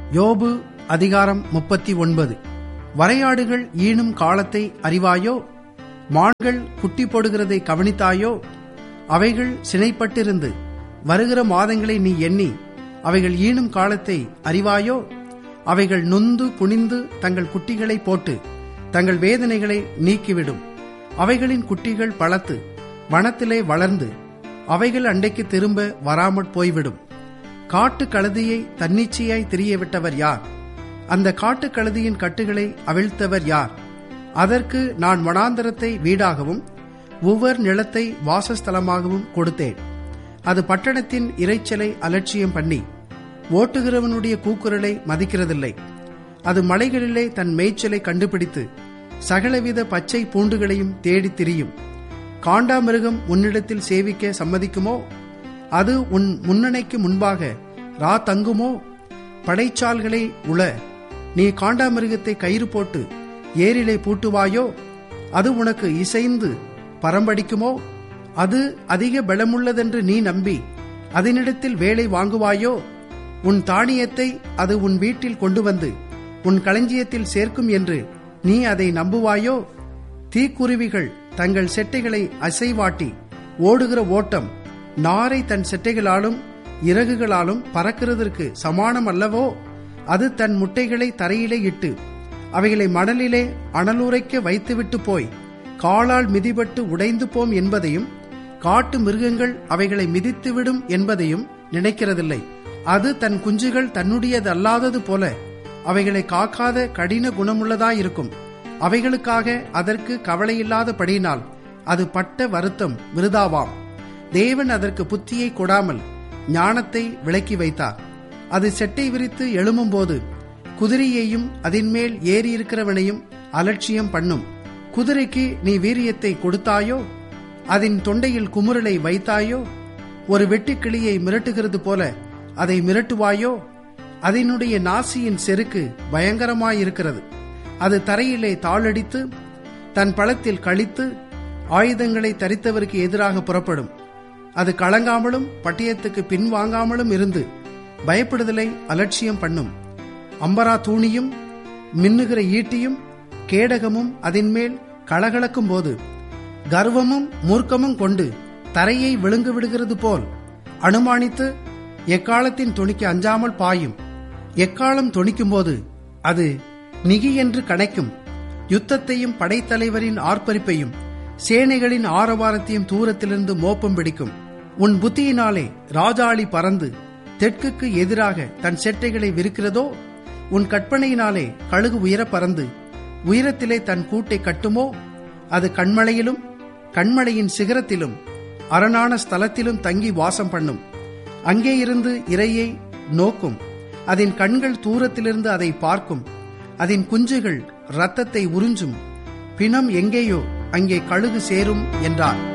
யோபு அதிகாரம் முப்பத்தி ஒன்பது வரையாடுகள் ஈனும் காலத்தை அறிவாயோ மான்கள் குட்டி போடுகிறதை கவனித்தாயோ அவைகள் சினைப்பட்டிருந்து வருகிற மாதங்களை நீ எண்ணி அவைகள் ஈனும் காலத்தை அறிவாயோ அவைகள் நொந்து குனிந்து தங்கள் குட்டிகளை போட்டு தங்கள் வேதனைகளை நீக்கிவிடும் அவைகளின் குட்டிகள் பழத்து வனத்திலே வளர்ந்து அவைகள் அண்டைக்கு திரும்ப வராமற் போய்விடும் காட்டு கழுதையை தன்னிச்சையாய் திரியவிட்டவர் யார் அந்த காட்டு கழுதையின் கட்டுகளை அவிழ்த்தவர் யார் அதற்கு நான் வனாந்தரத்தை வீடாகவும் ஒவ்வொரு நிலத்தை வாசஸ்தலமாகவும் கொடுத்தேன் அது பட்டணத்தின் இறைச்சலை அலட்சியம் பண்ணி ஓட்டுகிறவனுடைய கூக்குரலை மதிக்கிறதில்லை அது மலைகளிலே தன் மேய்ச்சலை கண்டுபிடித்து சகலவித பச்சை பூண்டுகளையும் தேடித் திரியும் காண்டாமிருகம் உன்னிடத்தில் சேவிக்க சம்மதிக்குமோ அது உன் முன்னணைக்கு முன்பாக ரா தங்குமோ படைச்சால்களே உள நீ காண்டாமிருகத்தை கயிறு போட்டு ஏரிலே பூட்டுவாயோ அது உனக்கு இசைந்து பரம்படிக்குமோ அது அதிக பலமுள்ளதென்று நீ நம்பி அதனிடத்தில் வேலை வாங்குவாயோ உன் தானியத்தை அது உன் வீட்டில் கொண்டு வந்து உன் களஞ்சியத்தில் சேர்க்கும் என்று நீ அதை நம்புவாயோ தீக்குருவிகள் தங்கள் செட்டைகளை அசைவாட்டி ஓடுகிற ஓட்டம் நாரை தன் செட்டைகளாலும் இறகுகளாலும் பறக்கிறதற்கு சமானம் அல்லவோ அது தன் முட்டைகளை தரையிலே இட்டு அவைகளை மணலிலே அனலுரைக்க வைத்துவிட்டு போய் காலால் மிதிபட்டு உடைந்து போம் என்பதையும் காட்டு மிருகங்கள் அவைகளை மிதித்துவிடும் என்பதையும் நினைக்கிறதில்லை அது தன் குஞ்சுகள் தன்னுடையது அல்லாதது போல அவைகளை காக்காத கடின குணமுள்ளதாயிருக்கும் அவைகளுக்காக அதற்கு கவலையில்லாதபடியினால் அது பட்ட வருத்தம் விருதாவாம் தேவன் அதற்கு புத்தியை கொடாமல் ஞானத்தை விலக்கி வைத்தார் அது செட்டை விரித்து எழும்பும்போது குதிரையையும் அதன்மேல் ஏறியிருக்கிறவனையும் அலட்சியம் பண்ணும் குதிரைக்கு நீ வீரியத்தை கொடுத்தாயோ அதன் தொண்டையில் குமுறலை வைத்தாயோ ஒரு வெட்டுக்கிளியை மிரட்டுகிறது போல அதை மிரட்டுவாயோ அதனுடைய நாசியின் செருக்கு பயங்கரமாயிருக்கிறது அது தரையிலே தாளடித்து தன் பழத்தில் கழித்து ஆயுதங்களை தரித்தவருக்கு எதிராக புறப்படும் அது கலங்காமலும் பட்டயத்துக்கு பின்வாங்காமலும் இருந்து பயப்படுதலை அலட்சியம் பண்ணும் அம்பரா தூணியும் மின்னுகிற ஈட்டியும் கேடகமும் அதன்மேல் களகலக்கும் போது கர்வமும் மூர்க்கமும் கொண்டு தரையை விழுங்கு விடுகிறது போல் அனுமானித்து எக்காலத்தின் துணிக்கு அஞ்சாமல் பாயும் எக்காலம் துணிக்கும் போது அது நிகி என்று கணைக்கும் யுத்தத்தையும் படைத்தலைவரின் ஆர்ப்பரிப்பையும் சேனைகளின் ஆரவாரத்தையும் தூரத்திலிருந்து மோப்பம் பிடிக்கும் உன் புத்தியினாலே ராஜாளி பறந்து தெற்குக்கு எதிராக தன் செட்டைகளை விரிக்கிறதோ உன் கற்பனையினாலே கழுகு உயர பறந்து உயரத்திலே தன் கூட்டை கட்டுமோ அது கண்மலையிலும் கண்மலையின் சிகரத்திலும் அரணான ஸ்தலத்திலும் தங்கி வாசம் பண்ணும் அங்கே இருந்து இரையை நோக்கும் அதன் கண்கள் தூரத்திலிருந்து அதை பார்க்கும் அதன் குஞ்சுகள் இரத்தத்தை உறிஞ்சும் பிணம் எங்கேயோ அங்கே கழுகு சேரும் என்றார்